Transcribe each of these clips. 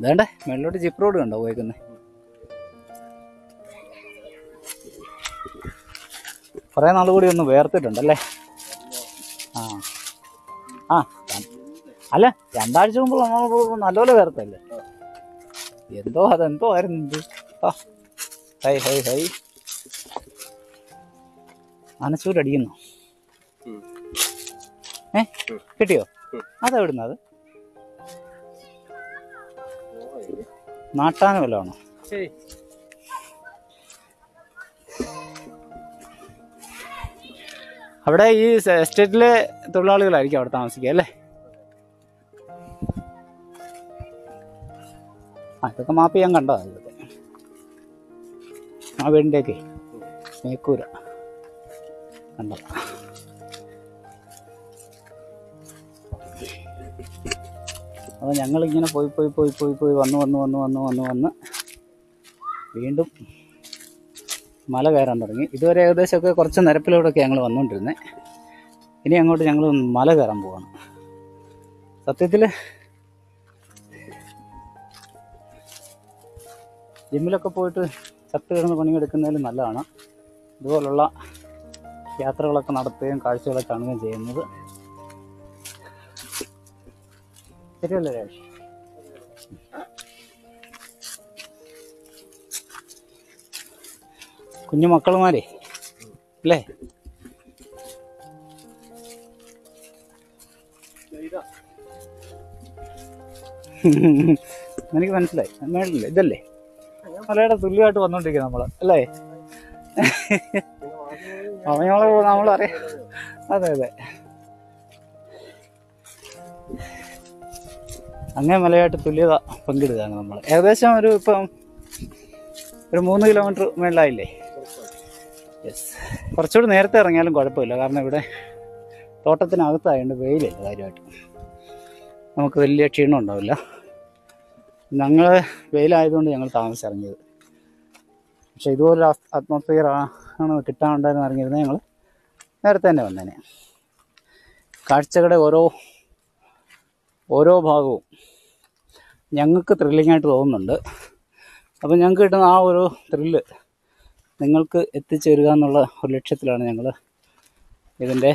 വേണ്ടേ മേളിലോട്ട് zip road കണ്ടോ പോയേക്കുന്നത് കുറേ നാൾ കൂടി ഒന്ന് വേർത്തിട്ടുണ്ടല്ലേ ആ ആ ര- അല്ല രണ്ടാഴ്ച മുമ്പ് നമ്മൾ നല്ലപോലെ വേർത്തല്ലേ എന്തോ അതെന്തോ ആയിരുന്നു ഇത് ആ ഹൈ ഹൈ ഹൈ അനച്ചൂരടിക്കുന്നു ഏ കിട്ടിയോ അതെവിടുന്ന അത് നാട്ടാന വല്ലതാണോ അവിടെ ഈ സ- എസ്റ്റേറ്റിലെ തൊഴിലാളികളായിരിക്കും അവിടെ താമസിക്കുക അല്ലേ ആ ഇതൊക്കെ മാപ്പ് ചെയ്യാൻ കണ്ടതാണ് ഇതൊക്കെ ആ വീടിൻ്റെയൊക്കെ മേക്കൂര കണ്ടോ അപ്പോൾ ഞങ്ങളിങ്ങനെ പോയി പോയി പോയി പോയി പോയി വന്ന് വന്ന് വന്ന് വന്ന് വന്ന് വന്ന് വീണ്ടും മല കയറാൻ തുടങ്ങി ഇതുവരെ ഏകദേശമൊക്കെ കുറച്ച് നിരപ്പിലൂടെയൊക്കെ ഞങ്ങൾ വന്നുകൊണ്ടിരുന്നത് ഇനി അങ്ങോട്ട് ഞങ്ങൾ മല കയറാൻ പോവാണ് സത്യത്തിൽ ജിമ്മിലൊക്കെ പോയിട്ട് ചത്ത് കിടന്ന് പണിയെടുക്കുന്നതിൽ നല്ലതാണ് ഇതുപോലുള്ള യാത്രകളൊക്കെ നടത്തുകയും കാഴ്ചകളൊക്കെ കാണുകയും ചെയ്യുന്നത് ശരിയല്ലേ രാജ് കുഞ്ഞു മക്കളുമാരെ അല്ലേ എനിക്ക് മനസ്സിലായി മേളില്ലേ ഇതല്ലേ മലയുടെ തുല്യമായിട്ട് വന്നോണ്ടിരിക്കുക നമ്മള് അല്ലേ അവനോളെ നമ്മളറിയാം അതെ അതെ അങ്ങനെ മലയായിട്ട് തുല്യത പങ്കിടുകയാണ് നമ്മൾ ഏകദേശം ഒരു ഇപ്പം ഒരു മൂന്ന് കിലോമീറ്റർ മേളിലായില്ലേ യെസ് കുറച്ചുകൂടി നേരത്തെ ഇറങ്ങിയാലും കുഴപ്പമില്ല കാരണം ഇവിടെ തോട്ടത്തിനകത്തായതുകൊണ്ട് വെയിലില്ല കാര്യമായിട്ട് നമുക്ക് വലിയ ക്ഷീണം ഉണ്ടാവില്ല ഞങ്ങൾ വെയിലായതുകൊണ്ട് ഞങ്ങൾ താമസിച്ചിറങ്ങിയത് പക്ഷെ ഇതുപോലൊരു അറ്റ്മോസ്ഫിയർ ആണ് കിട്ടാനുണ്ടായിരുന്നു ഇറങ്ങിയിരുന്നത് ഞങ്ങൾ നേരത്തെ തന്നെ വന്നേനെ കാഴ്ചകളുടെ ഓരോ ഓരോ ഭാഗവും ഞങ്ങൾക്ക് ത്രില്ലിംഗ് ആയിട്ട് തോന്നുന്നുണ്ട് അപ്പോൾ ഞങ്ങൾക്ക് കിട്ടുന്ന ആ ഒരു ത്രില്ല് നിങ്ങൾക്ക് എത്തിച്ചേരുക എന്നുള്ള ഒരു ലക്ഷ്യത്തിലാണ് ഞങ്ങൾ ഇതിൻ്റെ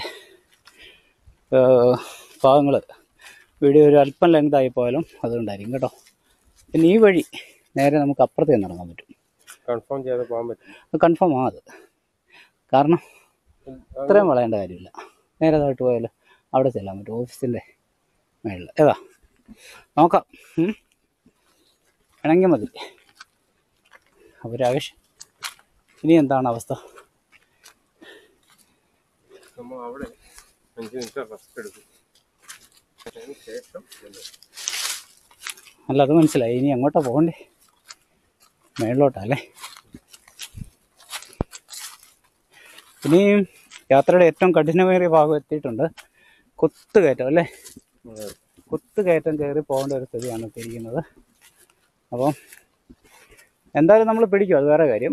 ഭാഗങ്ങൾ വീഡിയോ ഒരു അല്പം ലെങ്ത് ആയി പോയാലും അതുകൊണ്ടായിരിക്കും കേട്ടോ പിന്നെ ഈ വഴി നേരെ നമുക്ക് അപ്പുറത്തേക്ക് നടക്കാൻ പറ്റും കൺഫേം ചെയ്ത് പോകാൻ പറ്റും അത് കൺഫേം ആ അത് കാരണം ഇത്രയും വളയേണ്ട കാര്യമില്ല നേരെ താഴ്ത്ത് പോയാൽ അവിടെ ചെല്ലാൻ പറ്റും ഓഫീസിൻ്റെ മേളിൽ ഏതാ നോക്കാം ഉം. വേണമെങ്കിൽ മതി അപ്പോൾ രാകേഷ് ഇനി എന്താണ് അവസ്ഥ നമ്മൾ അവിടെ അഞ്ച് മിനിറ്റ് റെസ്റ്റ് എടുക്കും അതിന് ശേഷം ഇത്. അല്ല അത് മനസ്സിലായി ഇനി എങ്ങോട്ടാ പോകണ്ടേ മേളിലോട്ടാ അല്ലേ ഇനിയും യാത്രയുടെ ഏറ്റവും കഠിനമേറിയ ഭാഗം എത്തിയിട്ടുണ്ട് കുത്തുകയറ്റം അല്ലേ കുത്തുകയറ്റം കയറി പോകേണ്ട ഒരു സ്ഥിതിയാണ് എത്തിയിരിക്കുന്നത് അപ്പം എന്തായാലും നമ്മൾ പിടിക്കും അത് വേറെ കാര്യം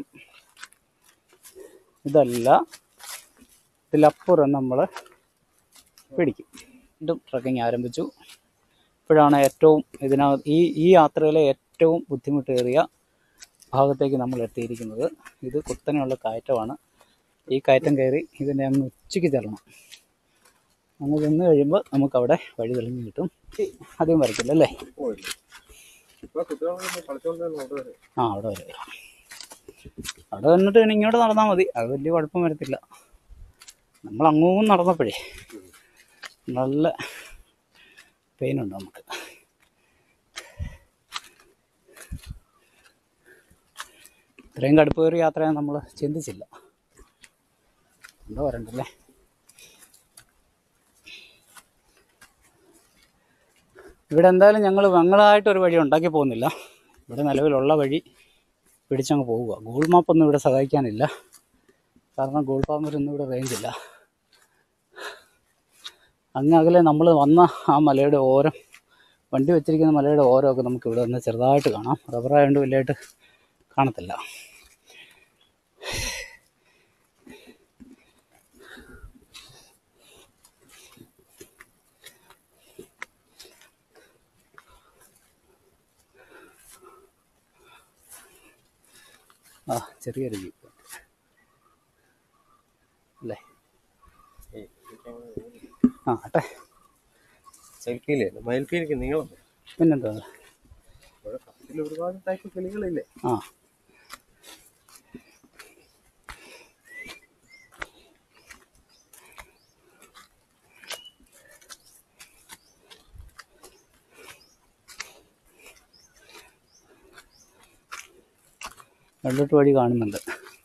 ഇതല്ല ഇതിലപ്പുറം നമ്മൾ പിടിക്കും വീണ്ടും ട്രക്കിംഗ് ആരംഭിച്ചു ഇപ്പോഴാണ് ഏറ്റവും ഇതിനകത്ത് ഈ ഈ യാത്രയിലെ ഏറ്റവും ബുദ്ധിമുട്ടേറിയ ഭാഗത്തേക്ക് നമ്മൾ എത്തിയിരിക്കുന്നത് ഇത് കുത്തനെയുള്ള കയറ്റമാണ് ഈ കയറ്റം കയറി ഇതിൻ്റെ അങ്ങ് ഉച്ചയ്ക്ക് ചെല്ലണം അങ്ങ് ചെന്ന് കഴിയുമ്പോൾ നമുക്കവിടെ വഴി തെളിഞ്ഞ് കിട്ടും അധികം വരയ്ക്കില്ല അല്ലേ ഓ, ഇല്ല. ഇപ്പൊ കുട്ടികളൊക്കെ കളിച്ചോണ്ടിരുന്ന അവിടെ വരെ. ആ അവിടെ വരെ വരാം അവിടെ വന്നിട്ട് പിന്നെ ഇങ്ങോട്ട് നടന്നാൽ മതി അത് വലിയ കുഴപ്പം വരത്തില്ല നമ്മൾ അങ്ങോട്ടും നടന്നപ്പോഴേ നല്ല പെയിനുണ്ട് നമുക്ക് ഇത്രയും കടുപ്പ് കയറി യാത്ര നമ്മൾ ചിന്തിച്ചില്ല എന്താ വരണ്ടല്ലേ ഇവിടെ എന്തായാലും ഞങ്ങൾ ഞങ്ങളായിട്ടൊരു വഴി ഉണ്ടാക്കി പോകുന്നില്ല ഇവിടെ നിലവിലുള്ള വഴി പിടിച്ചങ്ങ് പോവുക ഗൂഗിൾ മാപ്പൊന്നും ഇവിടെ സഹായിക്കാനില്ല കാരണം ഗൂഗിൾ മാപ്പിനൊന്നും ഇവിടെ റേഞ്ചില്ല അങ്ങ് അകലെ നമ്മൾ വന്ന ആ മലയുടെ ഓരം വണ്ടി വെച്ചിരിക്കുന്ന മലയുടെ ഓരമൊക്കെ നമുക്ക് ഇവിടെ നിന്ന് ചെറുതായിട്ട് കാണാം റബ്ബറായതുകൊണ്ട് വലിയതായിട്ട് കാണത്തില്ല ആ ചെറിയൊരു ജീപ്പ് അല്ലേ ആ അട്ടെ മയിൽപ്പീലിയല്ലേ മയിൽപ്പീലിക്ക് നീളം പിന്നെന്താ ഇവിടെ കപ്പലിൽ ഒരുപാട് ടൈപ്പ് കിളികളില്ലേ ആ വെള്ളോട്ട് വഴി കാണുന്നുണ്ട്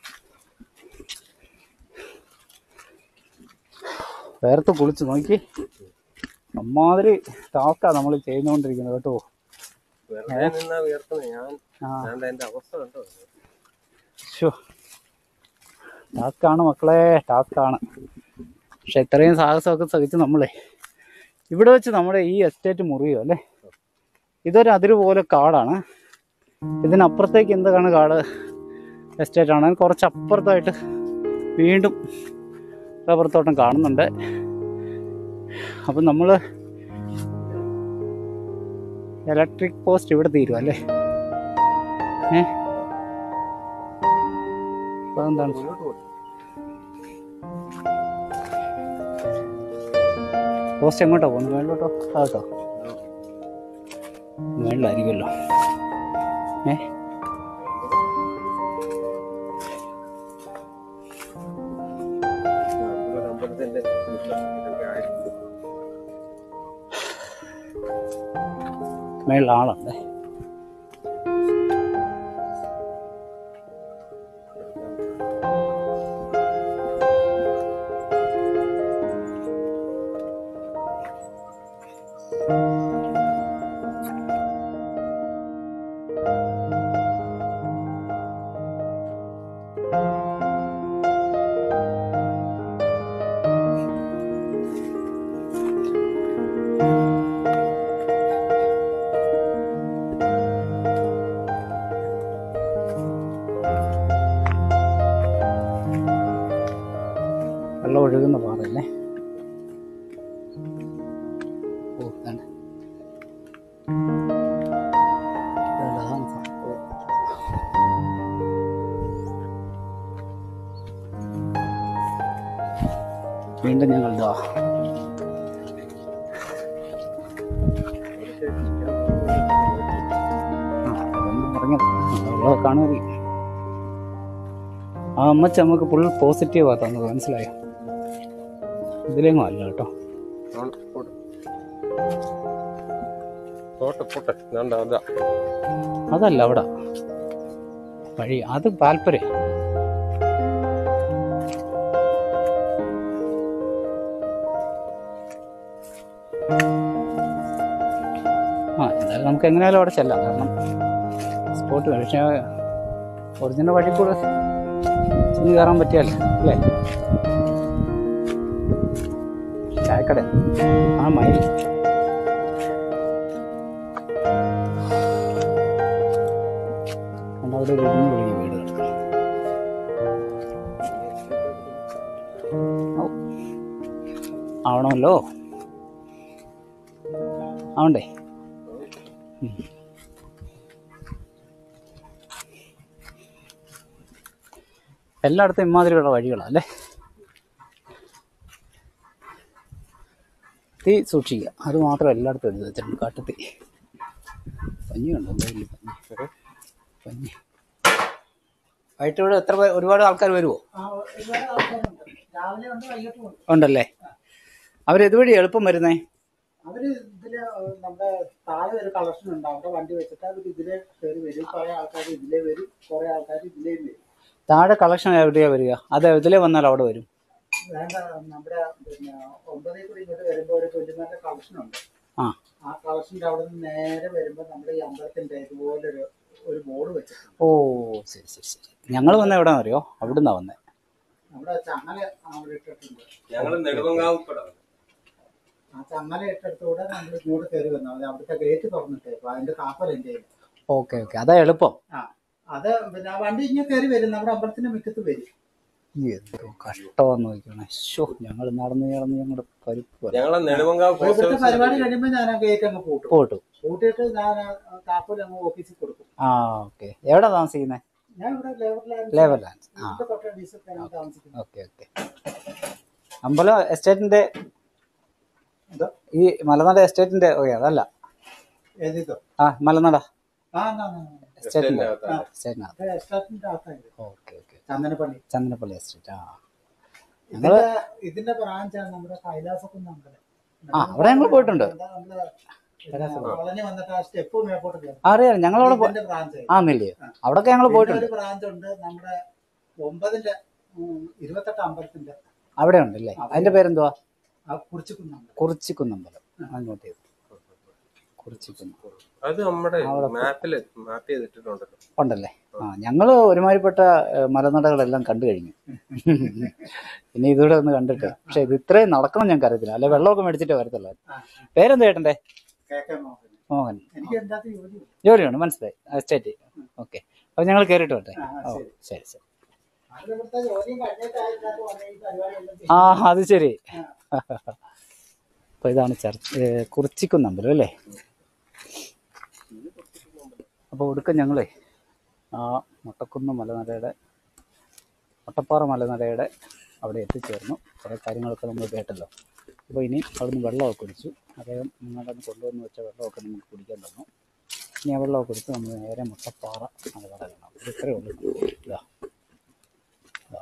വേർത്ത് കുളിച്ച് നോക്കി അമ്മാതിരി ടാസ്ക്കാണ് നമ്മൾ ചെയ്തുകൊണ്ടിരിക്കുന്നത് കേട്ടോ വെറുതെ നിന്നാ ഉയർത്തുന്നത് ഞാൻ ആ ഞാൻ എന്റെ അവസ്ഥ കണ്ടോ ഷോ ടാസ്ക്കാണ് മക്കളെ ടാസ്ക്കാണ് പക്ഷെ ഇത്രയും സാഹസമൊക്കെ സഹിച്ച് നമ്മളെ ഇവിടെ വെച്ച് നമ്മുടെ ഈ എസ്റ്റേറ്റ് മുറിയോ അല്ലേ ഇതൊരു അതിര് പോലെ കാടാണ് ഇതിനപ്പുറത്തേക്ക് എന്താണ് കാട് എസ്റ്റേറ്റ് ആണ് കുറച്ച് അപ്പുറത്തായിട്ട് വീണ്ടും റബ്ബർ തോട്ടം കാണുന്നുണ്ട് അപ്പം നമ്മൾ ഇലക്ട്രിക് പോസ്റ്റ് ഇവിടെ തീരും അല്ലേ ഏ അപ്പോൾ എന്താണ് മുന്നോട്ട് പോകും പോസ്റ്റ് എങ്ങോട്ടാ പോകുന്നത് മേളിലോട്ടോ താഴോട്ടോ മേളിലായിരിക്കുമല്ലോ ഏ ഒരു അമ്പലത്തിന്റെ ഇതൊക്കെ ആയിരിക്കും മേളിൽ ആളുണ്ട് വെള്ളം ഒഴുകുന്ന പാറയല്ലേ ഓ വേണ്ട അതാണ് സംഭവം. വീണ്ടും ഞങ്ങൾ ഇതാ ആ അതൊന്നും പറഞ്ഞത് വെള്ളമൊക്കെ കാണുമായിരിക്കും ആ അമ്മച്ച നമുക്ക് ഫുൾ പോസിറ്റീവാ തന്നത് മനസ്സിലായോ ഇതിലെങ്ങും അല്ല കേട്ടോ ആണ്, പോട്ടെ. പോട്ടെ പോട്ടെ വേണ്ട അതാ അതല്ല അവിടെ വഴി അത് താല്പര്യം ആ എന്തായാലും നമുക്ക് എങ്ങനെയായാലും അവിടെ ചെല്ലാം കാരണം സ്പോട്ട് പക്ഷേ ഒറിജിനൽ വഴി കൂടെ ചെന്ന് കയറാൻ പറ്റിയല്ലേ അല്ലേ ചായക്കട ആ മയിൽ കണ്ട അവിടെ വിളിഞ്ഞു വിളിഞ്ഞ വീട് കിടക്കുന്നു ഔ. ആവണമല്ലോ ആവണ്ടേ ഉം. എല്ലായിടത്തും ഇമാതിരിയുള്ള വഴികളാണ് അല്ലേ തീ സൂക്ഷിക്കുക അത് മാത്രം എല്ലായിടത്തും എടുത്ത് വെച്ചിട്ടുണ്ട് കാട്ടുതീ പഞ്ഞി കണ്ടോ എന്താ വലിയ പഞ്ഞി പഞ്ഞി വൈകിട്ട് ഇവിടെ എത്ര പേർ ഒരുപാട് ആൾക്കാർ വരുമോ ഉണ്ടല്ലേ അവരെതുവഴി എളുപ്പം വരുന്നേ അവര് ഇതില് നമ്മുടെ താഴെ ഒരു കളക്ഷൻ ഉണ്ട് അവിടെ വണ്ടി വെച്ചിട്ട് അവർ ഇതിലെ കയറി വരും കുറെ ആൾക്കാർ ഇതിലേ വരും കുറെ ആൾക്കാർ ഇതിലേയും വരും താഴെ കളക്ഷൻ എവിടെയാ വരിക അത് ഇതിലേ വന്നാൽ അവിടെ വരും വേണ്ട നമ്മുടെ പിന്നെ ഒമ്പതിൽ കൂടി ഇങ്ങോട്ട് വരുമ്പോൾ ഒരു കൊല്ലുമാരുടെ കളക്ഷൻ ഉണ്ട് ആ ആ കളക്ഷന്റെ അവിടെ നിന്ന് നേരെ വരുമ്പോൾ നമ്മുടെ ഈ അമ്പലത്തിന്റെ ഇതുപോലെ ഒരു ഒരു ബോർഡ് വെച്ചിട്ടുണ്ട് ഓ ശരി ശരി ശരി ഞങ്ങൾ വന്ന എവിടെ അറിയോ അവിടുന്നാ വന്നേ നമ്മുടെ ചങ്ങല അവിടെ ഇട്ടിട്ടുണ്ട് ഞങ്ങൾ നെടുമങ്ങാവ് കൂടെ ആ ചങ്ങല ഇട്ടെടുത്തൂടെ നമ്മൾ ഇങ്ങോട്ട് കയറി വന്നാൽ മതി അവിടുത്തെ ഗേറ്റ് തുറന്നിട്ടേ അപ്പൊ അതിന്റെ കാപ്പൽ എൻ്റെ കയ്യില്. ഓക്കെ ഓക്കെ അതാ എളുപ്പം ആ അത് പിന്നെ ആ വണ്ടി ഇങ്ങനെ കയറി വരും നമ്മുടെ അമ്പലത്തിന്റെ മുറ്റത്ത് വരും എന്തോ കഷ്ടമെന്ന് നോക്കണേ ഷോ ഞങ്ങൾ നടന്ന് നടന്ന് ഞങ്ങളുടെ പരിപ്പ് പോലെ. ഞങ്ങളെ നെടുമങ്ങാവ് അപ്പൊ പോസ്റ്റ് ഇവിടുത്തെ പരിപാടി കഴിയുമ്പോൾ ഞാൻ ആ ഗേറ്റ് അങ്ങ് പൂട്ടും പോട്ടു പൂട്ടിയിട്ട് ഞാൻ ആ താക്കോൽ അങ്ങ് ഓഫീസിൽ കൊടുക്കും ആ ഓക്കെ എവിടെ താമസിക്കുന്നേ ഞാൻ ഇവിടെ ലേബർ ലേബർ ലാൻഡ് ആ ഇതിന്റെ തൊട്ടടുത്ത് താമസിക്കുന്നത് ഓക്കെ ഓക്കെ അമ്പലം എസ്റ്റേറ്റിന്റെ എന്തോ? ഈ മലനട എസ്റ്റേറ്റിന്റെ ഓക്കെ അതല്ല ഏതിതോ ആ മലനട ആ എന്നാ, എന്നാ, എന്നാ. എസ്റ്റേറ്റിന്റെ എസ്റ്റേറ്റിനകത്താണ്. എസ്റ്റേറ്റിനകത്ത് ഇത് എസ്റ്റേറ്റിന്റെ അകത്തായത് okay okay Chandanappally Chandanappally estate ആ ഇതിന്റെ ഇതിന്റെ ബ്രാഞ്ചാണ് നമ്മുടെ കൈലാസക്കുന്ന് അമ്പലം ആ, അവിടെ ഞങ്ങൾ പോയിട്ടുണ്ട്. എന്താ നമ്മള് പിന്നെ കോളനി വന്നിട്ട് ആ സ്റ്റെപ്പ് മേപ്പോട്ട് കയറി അറിയാം ഞങ്ങളവിടെ പോ- ഇതിന്റെ ബ്രാഞ്ച് ആ മില്ലിയോ അവിടൊക്കെ ഞങ്ങൾ പോയിട്ടുണ്ട് ഒരു ബ്രാഞ്ച് ഉണ്ട് നമ്മുടെ ഒമ്പതിന്റെ ഉം, ഇരുപത്തെട്ട് അമ്പലത്തിന്റെ അവിടെ ഉണ്ട് അല്ലേ അതിന്റെ പേരെന്തുവാ ആ കുറിച്ചിക്കുന്നുണ്ട് കുറിച്ചിക്കുന്നമ്പലം അങ്ങോട്ട് ചെയ്തു കുറിച്ചിക്കുന്ന അത് നമ്മുടെ അവിടെ മാപ്പില് മാപ്പ് ചെയ്തിട്ടുണ്ടല്ലോ ഉണ്ടല്ലേ ആ ഞങ്ങള് ഒരുമാതിരിപ്പെട്ട ഏ, മലനടകളെല്ലാം കണ്ടു കഴിഞ്ഞു ഇനി ഇതുകൂടെ ഒന്ന് കണ്ടിട്ട് പക്ഷെ ഇത് ഇത്രയും നടക്കണം ഞങ്ങൾക്ക് അറിയത്തില്ല അല്ലെ വെള്ളമൊക്കെ മേടിച്ചിട്ടേ വരത്തുള്ളൂ ആ. പേരെന്താ ചേട്ടന്റെ കെ കെ മോഹൻ മോഹൻ എനിക്ക് എന്താ ജോലി ജോലിയുണ്ട് മനസ്സിലായി എസ്റ്റേറ്റ് ഓക്കെ അപ്പൊ ഞങ്ങൾ കയറിയിട്ട് വരട്ടെ ആ, ഓ ശരി. ശരി ശരി അത് ഇവിടുത്തെ ജോലിയും കഴിഞ്ഞിട്ടായിരുന്നു വന്ന ഈ പരിപാടിയെല്ലാം ചെയ്യും. ആ അത് ശരി ആ. അപ്പൊ ഇതാണ് ചർച്ച് ഏ, കുറിച്ചിക്കുന്നമ്പലം അല്ലേ അപ്പോൾ ഒടുക്കം ഞങ്ങളെ ആ മുട്ടക്കുന്ന് മലനടയുടെ മുട്ടപ്പാറ മലനടയുടെ അവിടെ എത്തിച്ചേർന്നു കുറേ കാര്യങ്ങളൊക്കെ നമ്മൾ കേട്ടല്ലോ അപ്പോൾ ഇനി അവിടുന്ന് വെള്ളമൊക്കെ കുടിച്ചു അദ്ദേഹം നിങ്ങളുടെ നിന്ന് കൊണ്ടുവന്ന് വെച്ച വെള്ളമൊക്കെ നമുക്ക് കുടിക്കാൻ തന്നു ഇനി ആ വെള്ളമൊക്കെ കുടിച്ച് നമ്മൾ നേരെ മുട്ടപ്പാറ മലനട കാണാം ഇത് ഇത്രയേ ഉള്ളൂ ഇതാ ഇതാ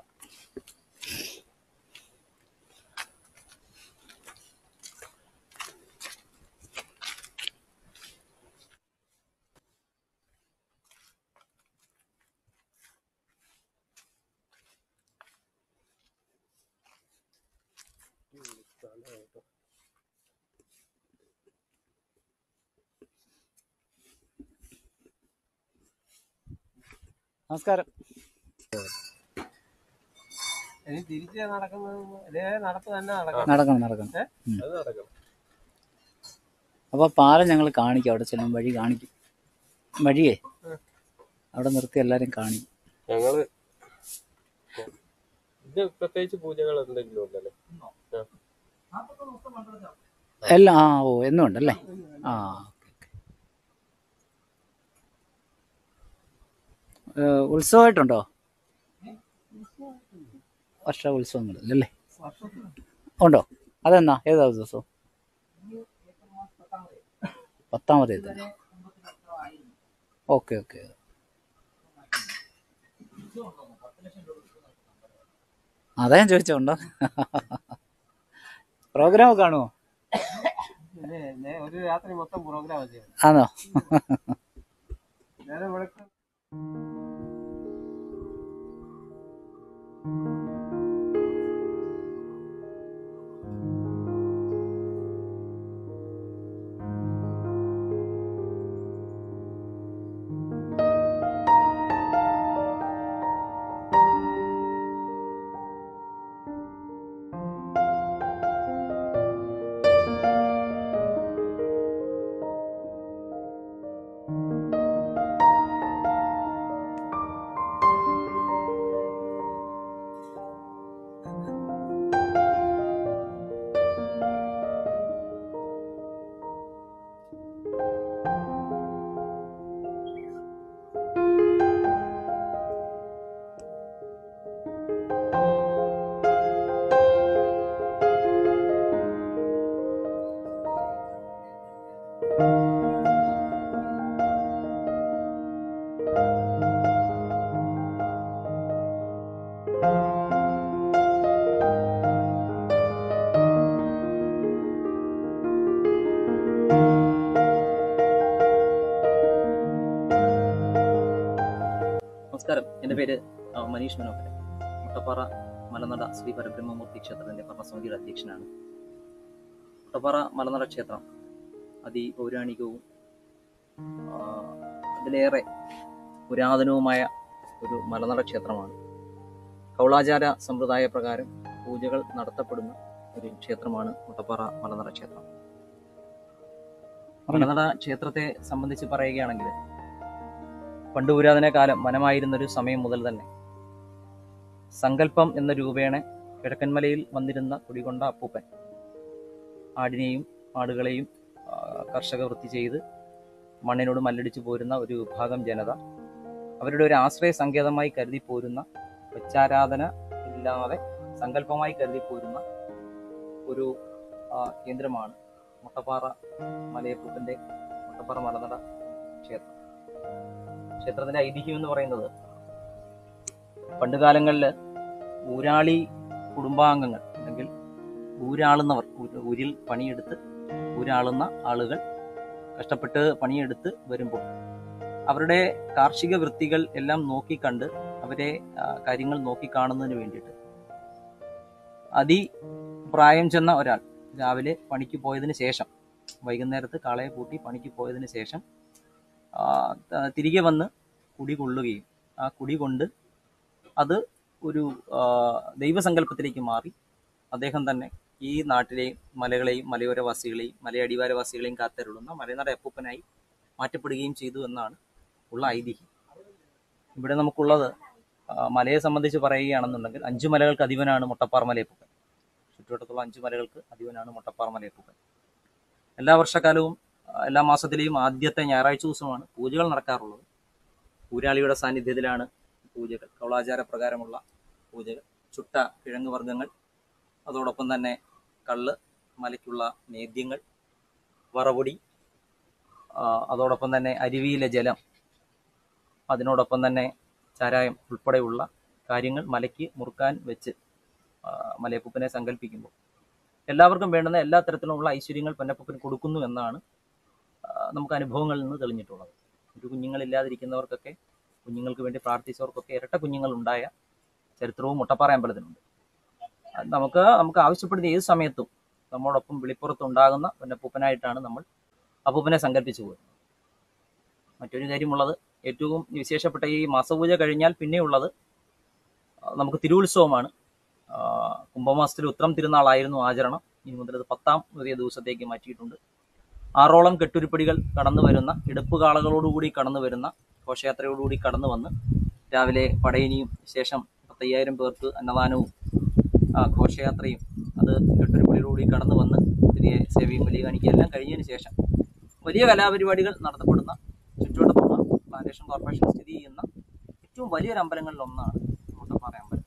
നമസ്കാരം ഇനി തിരിച്ച് നടക്കുന്നത് ഇതേ നടപ്പ് തന്നെ നടക്കണം നടക്കണം നടക്കണം അത് നടക്കണം അപ്പോൾ പാലം ഞങ്ങൾ കാണിക്കും അവിടെ ചെല്ലും വഴി കാണിക്കും വഴിയേ അവിടെ നിർത്തി എല്ലാവരും കാണിക്കും ഞങ്ങള് ഇത് പ്രത്യേകിച്ച് പൂജകൾ എന്തെങ്കിലും ഉണ്ടല്ലോ ആ. എല്ലാം ആ ഓ എന്നും ഉണ്ടല്ലേ ആ ഓക്കെ ഓക്കെ ഏഹ്, ഉത്സവമായിട്ടുണ്ടോ വർഷ ഉത്സവങ്ങളിലല്ലേ ഉണ്ടോ അതെന്നാ ഏതാ ദിവസം പത്താമത് തന്നെ ഓക്കെ ഓക്കെ അതാ ഞാൻ ചോദിച്ചോണ്ടോ പ്രോഗ്രാം കാണുമോ ഇതേ, ഇതേ ഒരു രാത്രി മൊത്തം പ്രോഗ്രാം ചെയ്യണം ആണോ നേരെ വിളക്ക് നമസ്കാരം എൻ്റെ പേര് ആ, മനീഷ് മനോഹരൻ മുട്ടപ്പാറ മലനട ശ്രീ പരബ്രഹ്മമൂർത്തി ക്ഷേത്രത്തിൻ്റെ ഭരണസമിതിയുടെ അധ്യക്ഷനാണ് മുട്ടപ്പാറ മലനട ക്ഷേത്രം അതിപൗരാണികവും ആ, അതിലേറെ പുരാതനവുമായ ഒരു മലനട ക്ഷേത്രമാണ് കൗളാചാര സമ്പ്രദായ പ്രകാരം പൂജകൾ നടത്തപ്പെടുന്ന ഒരു ക്ഷേത്രമാണ് മുട്ടപ്പാറ മലനട ക്ഷേത്രം മലനട ക്ഷേത്രത്തെ സംബന്ധിച്ച് പറയുകയാണെങ്കിൽ പണ്ട് പുരാതന കാലം വനമായിരുന്ന ഒരു സമയം മുതൽ തന്നെ സങ്കല്പം എന്ന രൂപേണ കിഴക്കൻമലയിൽ വന്നിരുന്ന കുടികൊണ്ട അപ്പൂപ്പൻ ആടിനെയും ആടുകളെയും ആ, കർഷക വൃത്തി ചെയ്ത് മണ്ണിനോട് മല്ലടിച്ചു പോരുന്ന ഒരു വിഭാഗം ജനത അവരുടെ ഒരു ആശ്രയ സങ്കേതമായി കരുതി പോരുന്ന വെച്ചാരാധന ഇല്ലാതെ സങ്കല്പമായി കരുതി പോരുന്ന ഒരു ആ, കേന്ദ്രമാണ് മുട്ടപ്പാറ മലയപ്പൂപ്പന്റെ മുട്ടപ്പാറ മലനട ക്ഷേത്രം ക്ഷേത്രത്തിന്റെ ഐതിഹ്യം എന്ന് പറയുന്നത് പണ്ടുകാലങ്ങളിൽ ഊരാളി കുടുംബാംഗങ്ങൾ അല്ലെങ്കിൽ ഊരാളുന്നവർ ഊ- ഊരിൽ പണിയെടുത്ത് ഊരാളുന്ന ആളുകൾ കഷ്ടപ്പെട്ട് പണിയെടുത്ത് വരുമ്പോൾ അവരുടെ കാർഷിക വൃത്തികൾ എല്ലാം നോക്കിക്കണ്ട് അവരെ ആ, കാര്യങ്ങൾ നോക്കിക്കാണുന്നതിന് വേണ്ടിയിട്ട് അതി പ്രായം ചെന്ന ഒരാൾ രാവിലെ പണിക്ക് പോയതിന് ശേഷം വൈകുന്നേരത്ത് കാളയെ പൂട്ടി പണിക്ക് പോയതിന് ശേഷം ആ, ത- തിരികെ വന്ന് കുടി കൊള്ളുകയും ആ കുടി കൊണ്ട് അത് ഒരു ആ, ദൈവസങ്കല്പത്തിലേക്ക് മാറി അദ്ദേഹം തന്നെ ഈ നാട്ടിലെയും മലകളെയും മലയോരവാസികളെയും മലയടിവാരവാസികളെയും കാത്തരുളുന്ന മലനട അപ്പൂപ്പനായി മാറ്റപ്പെടുകയും ചെയ്തു എന്നാണ് ഉള്ള ഐതിഹ്യം ഇവിടെ നമുക്കുള്ളത് ആ, മലയെ സംബന്ധിച്ച് പറയുകയാണെന്നുണ്ടെങ്കിൽ അഞ്ചു മലകൾക്ക് അധിപനാണ് മുട്ടപ്പാറ മലയപ്പൂപ്പൻ ചുറ്റുവട്ടത്തുള്ള അഞ്ചു മലകൾക്ക് അധിപനാണ് മുട്ടപ്പാറ മലയപ്പൂപ്പൻ എല്ലാ വർഷക്കാലവും ആ, എല്ലാ മാസത്തിലെയും ആദ്യത്തെ ഞായറാഴ്ച ദിവസമാണ് പൂജകൾ നടക്കാറുള്ളത് ഊരാളിയുടെ സാന്നിധ്യത്തിലാണ് പൂജകൾ കൗളാചാര പ്രകാരമുള്ള പൂജകൾ ചുട്ട കിഴങ്ങ് വർഗ്ഗങ്ങൾ അതോടൊപ്പം തന്നെ കള്ള് മലയ്ക്കുള്ള നേദ്യങ്ങൾ വറപൊടി ആ, അതോടൊപ്പം തന്നെ അരുവിയിലെ ജലം അതിനോടൊപ്പം തന്നെ ചാരായം ഉൾപ്പെടെയുള്ള കാര്യങ്ങൾ മലയ്ക്ക് മുറുക്കാൻ വെച്ച് ആ, മലയപ്പൂപ്പനെ സങ്കല്പിക്കുമ്പോൾ എല്ലാവർക്കും വേണ്ടുന്ന എല്ലാ തരത്തിലുമുള്ള ഐശ്വര്യങ്ങൾ പൊന്നപ്പൂപ്പന് കൊടുക്കുന്നു എന്നാണ് ആ, നമുക്ക് അനുഭവങ്ങളിൽ നിന്ന് തെളിഞ്ഞിട്ടുള്ളത് ഒരു കുഞ്ഞുങ്ങളില്ലാതിരിക്കുന്നവർക്കൊക്കെ കുഞ്ഞുങ്ങൾക്ക് വേണ്ടി പ്രാർത്ഥിച്ചവർക്കൊക്കെ ഇരട്ട കുഞ്ഞുങ്ങൾ ഉണ്ടായ ചരിത്രവും മുട്ടപ്പാറ അമ്പലത്തിനുണ്ട് അത് നമുക്ക് നമുക്ക് ആവശ്യപ്പെടുന്ന ഏത് സമയത്തും നമ്മോടൊപ്പം വിളിപ്പുറത്ത് ഉണ്ടാകുന്ന പൊന്നപ്പൂപ്പനായിട്ടാണ് നമ്മൾ അപ്പൂപ്പനെ സങ്കല്പിച്ചു പോകുന്നത് മറ്റൊരു കാര്യമുള്ളത് ഏറ്റവും വിശേഷപ്പെട്ട ഈ മാസപൂജ കഴിഞ്ഞാൽ പിന്നെയുള്ളത് ആ, നമുക്ക് തിരുവുത്സവമാണ് ആ, കുംഭമാസത്തിൽ ഉത്രം തിരുനാളായിരുന്നു ആചരണം ഇനി മുതൽ അത് പത്താം വലിയ ദിവസത്തേക്ക് മാറ്റിയിട്ടുണ്ട് ആറോളം കെട്ടുരുപ്പടികൾ കടന്നു വരുന്ന എടുപ്പുകാളകളോടുകൂടി കടന്നു വരുന്ന ഘോഷയാത്രയോടുകൂടി കടന്നു വന്ന് രാവിലെ പടയനിയും ശേഷം പത്തയ്യായിരം പേർക്ക് അന്നദാനവും ആ, ഘോഷയാത്രയും അത് കെട്ടുരുപ്പടിയോടുകൂടി കടന്നു വന്ന് തിരികെ സേവയും വലിയ കാണിക്കുക എല്ലാം കഴിഞ്ഞതിന് ശേഷം വലിയ കലാപരിപാടികൾ നടത്തപ്പെടുന്ന ചുറ്റുവട്ടത്തുള്ള പ്ലാന്റേഷൻ കോർപ്പറേഷൻ സ്ഥിതി ചെയ്യുന്ന ഏറ്റവും വലിയൊരു അമ്പലങ്ങളിൽ ഒന്നാണ് മുട്ടപ്പാറ അമ്പലം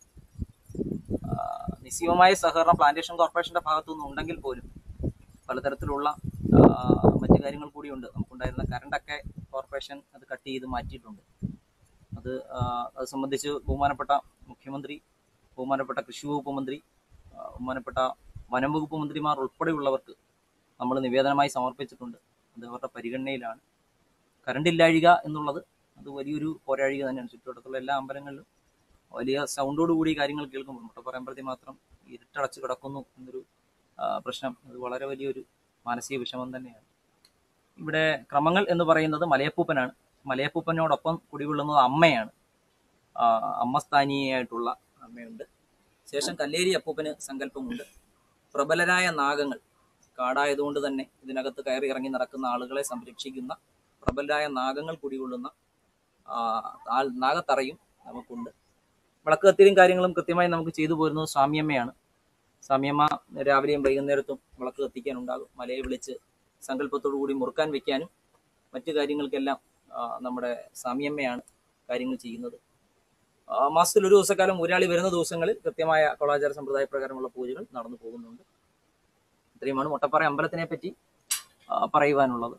ആ, നിസ്സീമമായ സഹകരണം പ്ലാന്റേഷൻ കോർപ്പറേഷന്റെ ഭാഗത്തു നിന്ന് ഉണ്ടെങ്കിൽ പോലും പലതരത്തിലുള്ള ആ, മറ്റു കാര്യങ്ങൾ കൂടിയുണ്ട് നമുക്കുണ്ടായിരുന്ന കറണ്ടൊക്കെ കോർപ്പറേഷൻ അത് കട്ട് ചെയ്ത് മാറ്റിയിട്ടുണ്ട് അത് ആ, അത് സംബന്ധിച്ച് ബഹുമാനപ്പെട്ട മുഖ്യമന്ത്രി ബഹുമാനപ്പെട്ട കൃഷി വകുപ്പ് മന്ത്രി ആ, ബഹുമാനപ്പെട്ട വനം വകുപ്പ് മന്ത്രിമാർ ഉൾപ്പെടെയുള്ളവർക്ക് നമ്മൾ നിവേദനമായി സമർപ്പിച്ചിട്ടുണ്ട് അത് അവരുടെ പരിഗണനയിലാണ് കറണ്ട് ഇല്ലാഴിക എന്നുള്ളത് അത് വലിയൊരു പോരാഴിക തന്നെയാണ് ചുറ്റുവട്ടത്തുള്ള എല്ലാ അമ്പലങ്ങളിലും വലിയ സൗണ്ടോട് കൂടി കാര്യങ്ങൾ കേൾക്കുമ്പോൾ മുട്ടപ്പാറ അമ്പലത്തിൽ മാത്രം ഇരുട്ടടച്ച് കിടക്കുന്നു എന്നൊരു ആ, പ്രശ്നം അത് വളരെ വലിയൊരു മാനസിക വിഷമം തന്നെയാണ് ഇവിടെ ക്രമങ്ങൾ എന്ന് പറയുന്നത് മലയപ്പൂപ്പനാണ് മലയപ്പൂപ്പനോടൊപ്പം കുടികൊള്ളുന്നത് അമ്മയാണ് ആ, അമ്മ സ്ഥാനീയായിട്ടുള്ള അമ്മയുണ്ട് ശേഷം കല്ലേരി അപ്പൂപ്പന് സങ്കല്പമുണ്ട് പ്രബലരായ നാഗങ്ങൾ കാടായതുകൊണ്ട് തന്നെ ഇതിനകത്ത് കയറി ഇറങ്ങി നടക്കുന്ന ആളുകളെ സംരക്ഷിക്കുന്ന പ്രബലരായ നാഗങ്ങൾ കുടികൊള്ളുന്ന ആ, ആൾ- നാഗത്തറയും നമുക്കുണ്ട് വിളക്ക് കത്തിരിയും കാര്യങ്ങളും കൃത്യമായി നമുക്ക് ചെയ്തു പോരുന്നത് സ്വാമിയമ്മയാണ് സ്വാമിയമ്മ രാവിലെയും വൈകുന്നേരത്തും വിളക്ക് കത്തിക്കാനുണ്ടാകും മലയെ വിളിച്ച് സങ്കല്പത്തോടു കൂടി മുറുക്കാൻ വെക്കാനും മറ്റു കാര്യങ്ങൾക്കെല്ലാം ആ, നമ്മുടെ സ്വാമിയമ്മയാണ് കാര്യങ്ങൾ ചെയ്യുന്നത് ആ, മാസത്തിൽ ഒരു ദിവസക്കാലം ഊരാളി വരുന്ന ദിവസങ്ങളിൽ കൃത്യമായ കൊളാചാര സമ്പ്രദായ പ്രകാരമുള്ള പൂജകൾ നടന്നു പോകുന്നുണ്ട് ഇത്രയുമാണ് മുട്ടപ്പാറ അമ്പലത്തിനെ പറ്റി ആ, പറയുവാനുള്ളത്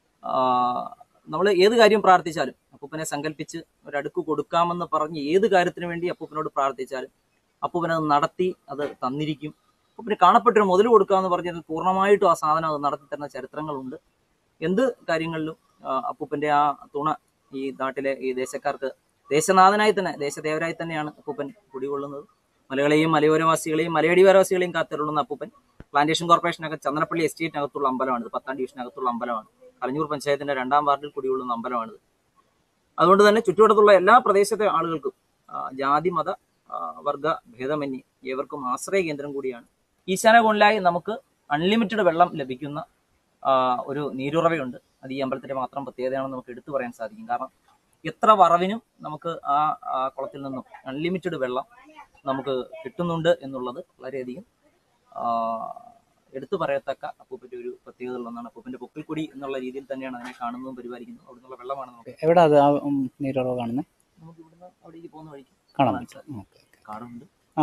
നമ്മൾ ഏത് കാര്യം പ്രാർത്ഥിച്ചാലും അപ്പൂപ്പനെ സങ്കല്പിച്ച് ഒരടുക്ക് കൊടുക്കാമെന്ന് പറഞ്ഞ് ഏത് കാര്യത്തിന് വേണ്ടി അപ്പൂപ്പനോട് പ്രാർത്ഥിച്ചാലും അപ്പൂപ്പൻ അത് നടത്തി അത് തന്നിരിക്കും അപ്പൂപ്പന് കാണപ്പെട്ടൊരു മുതൽ കൊടുക്കാമെന്ന് പറഞ്ഞത് പൂർണ്ണമായിട്ടും ആ സാധനം അത് നടത്തി തരുന്ന ചരിത്രങ്ങളുണ്ട് എന്ത് കാര്യങ്ങളിലും ആ, അപ്പൂപ്പന്റെ ആ തുണ ഈ നാട്ടിലെ ഈ ദേശക്കാർക്ക് ദേശനാഥനായി തന്നെ ദേശദേവരായി തന്നെയാണ് അപ്പൂപ്പൻ കുടികൊള്ളുന്നത് മലകളെയും മലയോരവാസികളെയും മലയടിവാരവാസികളെയും കാത്തിരുള്ളുന്ന അപ്പൂപ്പൻ പ്ലാന്റേഷൻ കോർപ്പറേഷനകത്ത് ചന്ദ്രപ്പള്ളി എസ്റ്റേറ്റിനകത്തുള്ള അമ്പലമാണിത് പത്താം ഡിവിഷനകത്തുള്ള അമ്പലമാണ് കളഞ്ഞൂർ പഞ്ചായത്തിന്റെ രണ്ടാം വാർഡിൽ കുടികൊള്ളുന്ന അമ്പലമാണിത് അതുകൊണ്ട് തന്നെ ചുറ്റുവട്ടത്തുള്ള എല്ലാ പ്രദേശത്തെ ആളുകൾക്കും ആ, ജാതി മത ആ, വർഗ ഭേദമന്യേ ഏവർക്കും ആശ്രയ കേന്ദ്രം കൂടിയാണ് ഈശാന കോണിലായി നമുക്ക് അൺലിമിറ്റഡ് വെള്ളം ലഭിക്കുന്ന ആ, ഒരു നീരുറവയുണ്ട് അത് ഈ അമ്പലത്തിന്റെ മാത്രം പ്രത്യേകതയാണെന്ന് നമുക്ക് എടുത്തു പറയാൻ സാധിക്കും കാരണം എത്ര വറവിനും നമുക്ക് ആ ആ കുളത്തിൽ നിന്നും അൺലിമിറ്റഡ് വെള്ളം നമുക്ക് കിട്ടുന്നുണ്ട് എന്നുള്ളത് വളരെയധികം ആ, എടുത്തു പറയത്തക്ക അപ്പൂപ്പന്റെ ഒരു പ്രത്യേകതകളൊന്നാണ് അപ്പൂപ്പന്റെ പൊക്കിൽക്കൊടി എന്നുള്ള രീതിയിൽ തന്നെയാണ് അതിനെ കാണുന്നതും പരിപാലിക്കുന്നതും അവിടെ നിന്നുള്ള വെള്ളമാണ് നമുക്ക് എവിടെ അത് ആ ഉം, നീരുറവ് കാണുന്നത് നമുക്ക് ഇവിടുന്ന് അവിടേക്ക് പോകുന്ന വഴിക്ക് കാണാൻ കാണാൻ പറ്റും ഓക്കെ കാടുണ്ട് ആ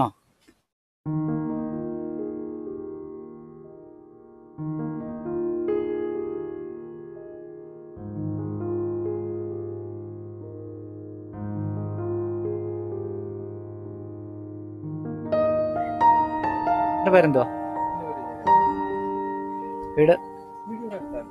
എൻ്റെ പേരെന്തുവാ വീട് വീടിന്റെ അടുത്താണ്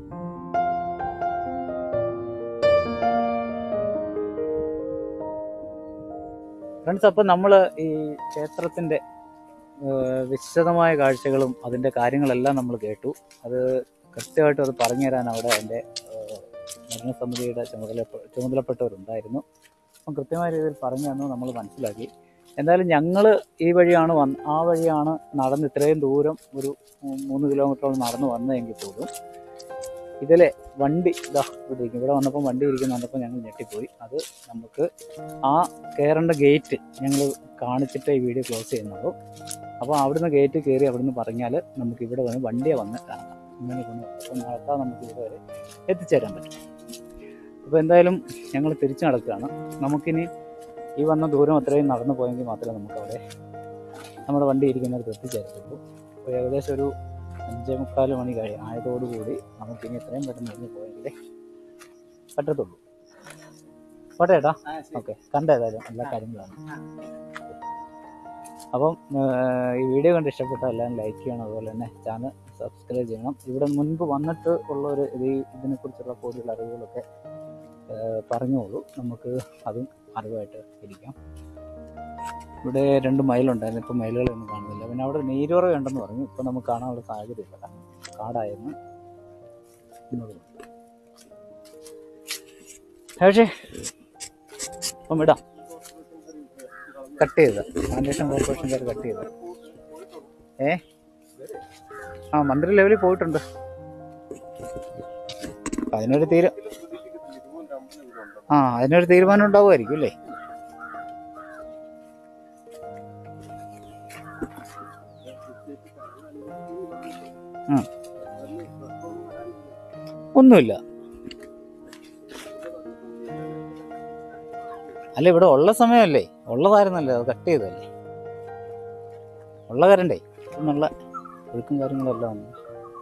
ഫ്രണ്ട്സ് അപ്പം നമ്മൾ ഈ ക്ഷേത്രത്തിൻ്റെ ഏഹ്, വിശദമായ കാഴ്ചകളും അതിൻ്റെ കാര്യങ്ങളെല്ലാം നമ്മൾ കേട്ടു അത് കൃത്യമായിട്ട് അത് പറഞ്ഞു തരാൻ അവിടെ എൻ്റെ ഏഹ്, ഭരണസമിതിയുടെ ചുമതല ചുമതലപ്പെട്ടവരുണ്ടായിരുന്നു അപ്പം കൃത്യമായ രീതിയിൽ പറഞ്ഞു തന്നു നമ്മൾ മനസ്സിലാക്കി എന്തായാലും ഞങ്ങൾ ഈ വഴിയാണ് വന്ന് ആ വഴിയാണ് നടന്ന് ഇത്രയും ദൂരം ഒരു മൂ- മൂന്ന് കിലോമീറ്ററോളം നടന്ന് വന്നതെങ്കിൽ പോലും ഇതിലെ വണ്ടി ഇതാ ഇവിടെ ഇരിക്കും ഇവിടെ വന്നപ്പോൾ വണ്ടി ഇരിക്കുന്ന കണ്ടപ്പോൾ ഞങ്ങൾ ഞെട്ടിപ്പോയി അത് നമുക്ക് ആ കയറേണ്ട ഗേറ്റ് ഞങ്ങൾ കാണിച്ചിട്ട് ഈ വീഡിയോ ക്ലോസ് ചെയ്യുന്നുള്ളൂ അപ്പോൾ അവിടുന്ന് ഗേറ്റ് കയറി അവിടുന്ന് പറഞ്ഞാൽ നമുക്ക് ഇവിടെ വന്ന് വണ്ടിയെ വന്ന് ഇറങ്ങാം ഇങ്ങനെ കൊണ്ട് അപ്പോൾ നടത്താൻ നമുക്ക് ഇവിടെ വരെ എത്തിച്ചേരാൻ പറ്റും അപ്പോൾ എന്തായാലും ഞങ്ങൾ തിരിച്ചു നടക്കുകയാണ് നമുക്കിനി ഈ വന്ന ദൂരം അത്രയും നടന്നു പോയെങ്കിൽ മാത്രമേ നമുക്ക് അവിടെ നമ്മുടെ വണ്ടി ഇരിക്കുന്നിടത്ത് എത്തിച്ചേരത്തുള്ളൂ അപ്പോൾ ഏകദേശം ഒരു അഞ്ചേ മുക്കാൽ മണി കഴിയും ആയതോടുകൂടി നമുക്കിനി എത്രയും പെട്ടെന്ന് ഇറങ്ങി പോയെങ്കിലേ പറ്റത്തുള്ളൂ പോട്ടെ ഏട്ടാ ഓക്കെ കണ്ട ഏതായാലും എല്ലാ കാര്യങ്ങളാണ് അപ്പം ഏഹ്, ഈ വീഡിയോ കണ്ട് ഇഷ്ടപ്പെട്ട എല്ലാവരും ലൈക്ക് ചെയ്യണം അതുപോലെ തന്നെ ചാനൽ സബ്സ്ക്രൈബ് ചെയ്യണം ഇവിടെ മുൻപ് വന്നിട്ട് ഉള്ള ഒരു ഇത് ഈ ഇതിനെക്കുറിച്ചുള്ള കൂടുതൽ അറിവുകളൊക്കെ ഏഹ്, പറഞ്ഞോളൂ നമുക്ക് അതും അറിവായിട്ട് ഇരിക്കാം ഇവിടെ രണ്ട് മയിലുണ്ടായിരുന്നു ഇപ്പം മയിലുകളൊന്നും കാണുന്നില്ല പിന്നെ അവിടെ നീരുറ ഉണ്ടെന്ന് പറഞ്ഞു ഇപ്പം നമുക്ക് കാണാനുള്ള സാഹചര്യമില്ല കാരണം കാടായിരുന്നു ഇങ്ങോട്ട് നോക്ക്. പക്ഷേ അപ്പം വിടാം കട്ട് ചെയ്ത പ്ലാന്റേഷൻ കോർപ്പറേഷൻകാർ കട്ട് ചെയ്ത ഏ ആ മന്ത്രി ലെവലിൽ പോയിട്ടുണ്ട് അപ്പൊ അതിനൊരു തീരു ആ അതിനൊരു തീരുമാനം ഉണ്ടാവുമായിരിക്കും അല്ലേ ആ ഒന്നുമില്ല അല്ല ഇവിടെ ഉള്ള സമയമല്ലേ ഉള്ളതായിരുന്നല്ലേ അത് കട്ട് ചെയ്തല്ലേ ഉള്ള കരണ്ടേ എന്നുള്ള ഒഴുക്കും കാര്യങ്ങളെല്ലാം ഉണ്ട്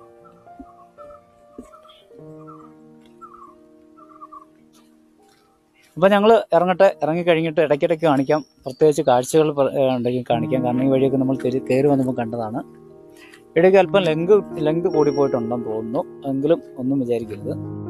അപ്പം ഞങ്ങൾ ഇറങ്ങട്ടെ ഇറങ്ങി കഴിഞ്ഞിട്ട് ഇടയ്ക്കിടയ്ക്ക് കാണിക്കാം പ്രത്യേകിച്ച് കാഴ്ചകൾ പ- ഏഹ് ഉണ്ടെങ്കിൽ കാണിക്കാം കാരണം ഈ വഴിയൊക്കെ നമ്മൾ കയറി കയറി വന്നപ്പോൾ കണ്ടതാണ് ഇടയ്ക്ക് അല്പം ലെങ്ക് ലെങ്ക് കൂടി പോയിട്ടുണ്ടെന്ന് തോന്നുന്നു എങ്കിലും ഒന്നും വിചാരിക്കരുത്